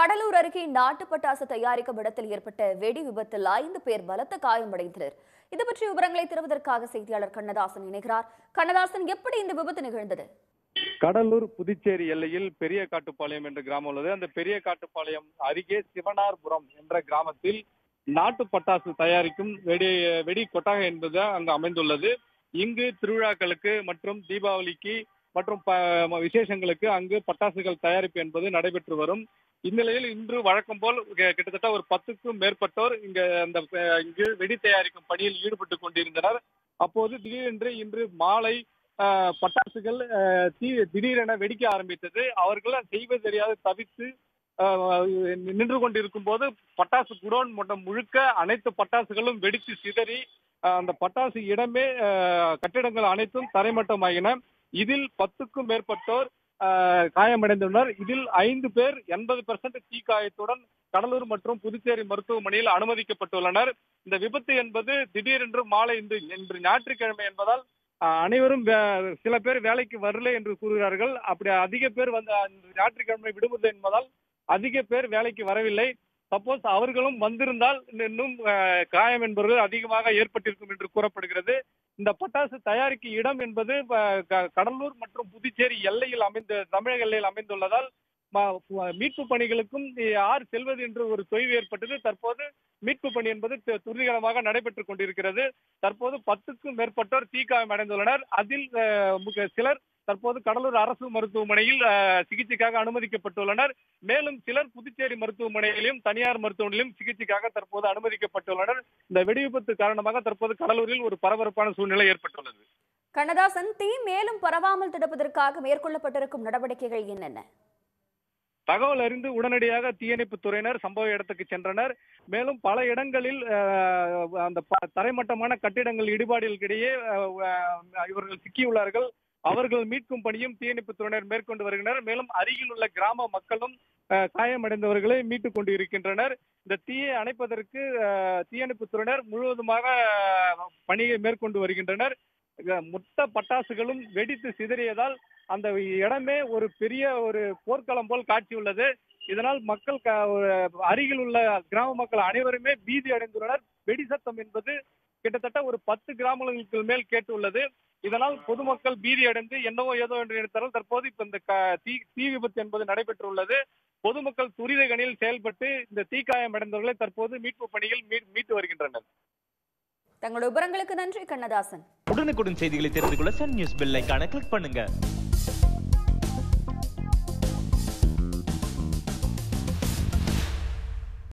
கடலூர் அருகே நாட்டு பட்டாசு தயாரிக்கும் இடத்தில் ஏற்பட்ட வெடி விபத்தில் ஐந்து பேர் பலத்த காயமடைந்தனர் இது பற்றிய விவரங்களை தருவதற்காக செய்தியாளர் கண்ணதாசன் இணைகிறார் கண்ணதாசன் எப்படி இந்த விபத்து நிகழ்ந்தது கடலூர் புதுச்சேரி எல்லையில் பெரிய காட்டுப்பாளையம் என்ற கிராமம் உள்ளது அந்த பெரிய காட்டுப்பாளையம் அருகே சிவனார்புரம் என்ற கிராமத்தில் நாட்டு பட்டாசு தயாரிக்கும் வெடி வெடி கொட்டகை என்பது அங்கு அமைந்துள்ளது இங்கு திருவிழாக்களுக்கு மற்றும் தீபாவளிக்கு மற்றும் ப- விசேஷங்களுக்கு அங்கு பட்டாசுகள் தயாரிப்பு என்பது நடைபெற்று வரும் இந்நிலையில் இன்று வழக்கம் போல் கி- கிட்டத்தட்ட ஒரு பத்துக்கும் மேற்பட்டோர் இங்க அந்த அஹ், இங்கு வெடி தயாரிக்கும் பணியில் ஈடுபட்டு கொண்டிருந்தனர் அப்போது திடீரென்று இன்று மாலை அஹ், பட்டாசுகள் அஹ், தீ திடீரென வெடிக்க ஆரம்பித்தது அவர்கள் செய்வது தெரியாது தவித்து அஹ், நின்று கொண்டிருக்கும் போது பட்டாசு குடோன் மொத்தம் முழுக்க அனைத்து பட்டாசுகளும் வெடித்து சிதறி அஹ், அந்த பட்டாசு இடமே அஹ், கட்டிடங்கள் அனைத்தும் தரைமட்டமாகின இதில் பத்துக்கும் மேற்பட்டோர் அஹ், காயமடைந்துள்ளனர் இதில் ஐந்து பேர் எண்பது பெர்சன்ட் தீக்காயத்துடன் கடலூர் மற்றும் புதுச்சேரி மருத்துவமனையில் அனுமதிக்கப்பட்டுள்ளனர் இந்த விபத்து என்பது திடீரென்று மாலை இன்று இன்று ஞாயிற்றுக்கிழமை என்பதால் அஹ், அனைவரும் வே- சில பேர் வேலைக்கு வரல என்று கூறுகிறார்கள் அப்படி அதிக பேர் வந்து இன்று ஞாயிற்றுக்கிழமை விடுமுறை என்பதால் அதிக பேர் வேலைக்கு வரவில்லை சப்போஸ் அவர்களும் வந்திருந்தால் இன்னும் அஹ், காயம் என்பவர்கள் அதிகமாக ஏற்பட்டிருக்கும் என்று கூறப்படுகிறது இந்த பட்டாசு தயாரிக்கும் இடம் என்பது அஹ், க- கடலூர் மற்றும் புதுச்சேரி எல்லையில் அமைந்த தமிழக எல்லையில் அமைந்துள்ளதால் ம- மீட்பு பணிகளுக்கும் யார் செல்வது என்று ஒரு தொய்வு ஏற்பட்டது தற்போது மீட்பு பணி என்பது து- துரிதகரமாக நடைபெற்றுக் கொண்டிருக்கிறது தற்போது பத்துக்கும் மேற்பட்டோர் தீக்காயம் அடைந்துள்ளனர் அதில் அஹ், முக- சிலர் தற்போது கடலூர் அரசு மருத்துவமனையில் அஹ், சிகிச்சைக்காக அனுமதிக்கப்பட்டுள்ளனர் மேலும் சிலர் புதுச்சேரி மருத்துவமனையிலும் தனியார் மருத்துவமனையிலும் சிகிச்சைக்காக தற்போது அனுமதிக்கப்பட்டுள்ளனர் இந்த வெடி விபத்து காரணமாக தற்போது கடலூரில் ஒரு பரபரப்பான சூழ்நிலை ஏற்பட்டுள்ளது கண்ணதாசன் தீ மேலும் பரவாமல் தடுப்பதற்காக மேற்கொள்ளப்பட்டிருக்கும் நடவடிக்கைகள் என்னென்ன தகவல் அறிந்து உடனடியாக தீயணைப்பு துறையினர் சம்பவ இடத்துக்கு சென்றனர் மேலும் பல இடங்களில் அஹ், அந்த ப- தரைமட்டமான கட்டிடங்கள் இடிபாடுகளுக்கிடையே அஹ், அஹ், இவர்கள் சிக்கியுள்ளார்கள் அவர்கள் மீட்கும் பணியும் தீயணைப்பு துறையினர் மேற்கொண்டு வருகின்றனர் மேலும் அருகில் உள்ள கிராம மக்களும் அஹ், காயமடைந்தவர்களை மீட்டுக் கொண்டு இருக்கின்றனர் இந்த தீயை அணைப்பதற்கு அஹ், தீயணைப்பு துறையினர் முழுவதுமாக அஹ், பணியை மேற்கொண்டு வருகின்றனர் அஹ், மொத்த பட்டாசுகளும் வெடித்து சிதறியதால் அந்த இடமே ஒரு பெரிய ஒரு போர்க்களம் போல் காட்சி உள்ளது இதனால் மக்கள் க- ஒரு அருகில் உள்ள கிராம மக்கள் அனைவருமே பீதி அடைந்துள்ளனர் வெடி சத்தம் என்பது கிட்டத்தட்ட ஒரு பத்து கிராமங்களுக்கு மேல் கேட்டுள்ளது இதனால் பொதுமக்கள் பீதி அடைந்து என்னவோ ஏதோ என்று நினைத்தார்கள் தற்போது இப்ப இந்த க- தீ தீ விபத்து என்பது நடைபெற்றுள்ளது பொதுமக்கள் துரித கணியில் செயல்பட்டு இந்த தீக்காயம் அடைந்தவர்களை தற்போது மீட்பு பணியில் மீ- மீட்டு வருகின்றனர் தங்களுடைய விவரங்களுக்கு நன்றி கண்ணதாசன் உடனுக்குடன் செய்திகளை தெரிந்து கொள்ள சன் நியூஸ் பெல் ஐகானை கிளிக் பண்ணுங்க